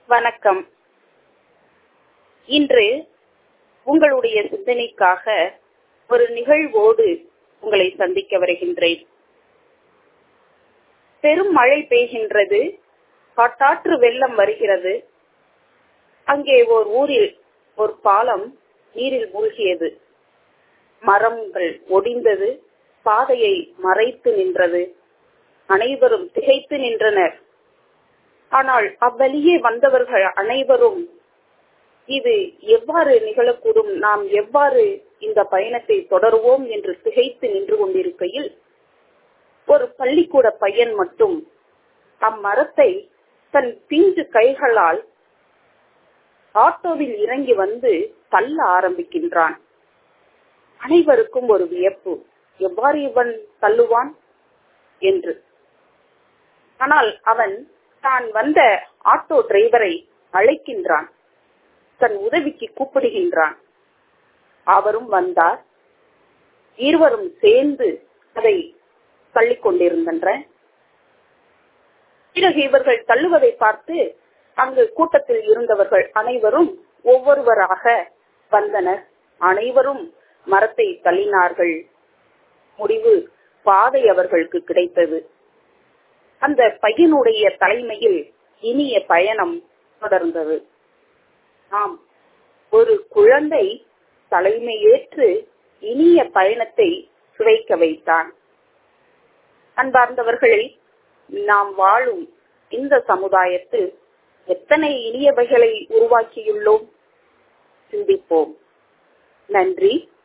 வணக்கம் இன்று உங்களுடைய சிந்தனைக்காக ஒரு நிகழ்வோடு உங்களை சந்திக்க வருகின்றேன் பெரும் மழை பெய்கின்றது காட்டாற்று வெள்ளம் வருகிறது அங்கே ஓர் ஊரில் ஒரு பாலம் நீரில் மூழ்கியது மரங்கள் ஒடிந்தது பாதையை மறைத்து நின்றது அனைவரும் திகைத்து நின்றனர் ஆனால் அவ்வழியே வந்தவர்கள் அனைவரும் இது எவ்வாறு நிகழக்கூடும் நாம் எவ்வாறு இந்த பயணத்தை தொடருவோம் என்று திகைத்து நின்று கொண்டிருக்கையில் ஒரு பள்ளிக்கூட பையன் மட்டும் அம்மரத்தை தன் பிஞ்சு கைகளால் ஆட்டோவில் இறங்கி வந்து தள்ள ஆரம்பிக்கின்றான் அனைவருக்கும் ஒரு வியப்பு எவ்வாறு இவன் தள்ளுவான் என்று ஆனால் அவன் தான் வந்த ஆட்டோ டிரைவரை அழைக்கின்றான் தன் உதவிக்கு கூப்பிடுகின்றான் அவரும் வந்தார் இருவரும் சேர்ந்து அதை தள்ளிக் கொண்டிருந்தன்ற பிறகு இவர்கள் தள்ளுவதை பார்த்து அங்கு கூட்டத்தில் இருந்தவர்கள் அனைவரும் ஒவ்வொருவராக வந்தனர் அனைவரும் மரத்தை தள்ளினார்கள் முடிவு பாதை அவர்களுக்கு கிடைத்தது அந்த பையனுடைய தலைமையில் இனிய பயணம் தொடர்ந்தது ஆம் ஒரு குழந்தை தலைமையேற்று இனிய பயணத்தை சுவைக்க வைத்தான் அன்பார்ந்தவர்களை நாம் வாழும் இந்த சமுதாயத்தில் எத்தனை இனியவைகளை உருவாக்கியுள்ளோம் சிந்திப்போம் நன்றி